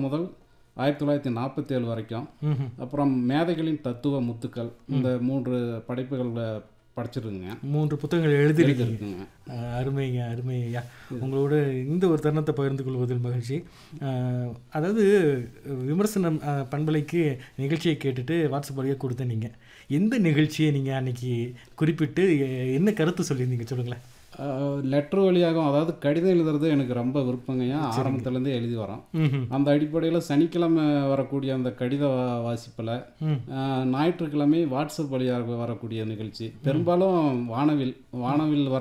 முதல் ஆயிரத்தி தொள்ளாயிரத்தி நாற்பத்தி ஏழு வரைக்கும் ம்ஹும். அப்புறம் மேதைகளின் தத்துவ முத்துக்கள் இந்த மூன்று படைப்புகளில் படிச்சிருக்குங்க மூன்று புத்தகங்கள் எழுதியிருக்கீங்க எழுதியிருக்குங்க அஹ் அருமைங்க அருமையா உங்களோட இந்த ஒரு தருணத்தை பகிர்ந்து கொள்வதில் மகிழ்ச்சி அஹ் அதாவது விமர்சனம் அஹ், பண்பலைக்கு நிகழ்ச்சியை கேட்டுட்டு வாட்ஸ்அப் வழியாக கொடுத்த நீங்கள் எந்த நிகழ்ச்சியை நீங்கள் அன்னைக்கு குறிப்பிட்டு எ- என்ன கருத்து சொல்லியிருந்தீங்க சொல்லுங்களேன் லெட்டர் வழியாகவும் அதாவது கடிதம் எழுதுறது எனக்கு ரொம்ப விருப்பங்கய்யா ஆரம்பத்துலேருந்தே எழுதி வரோம் ம்ஹும். அந்த அடிப்படையில் சனிக்கிழமை வரக்கூடிய அந்த கடித வா- வாசிப்பில் ம். ஞாயிற்றுக்கிழமை வாட்ஸ்அப் வழியாக வரக்கூடிய நிகழ்ச்சி பெரும்பாலும் வானவில் வானவில் வர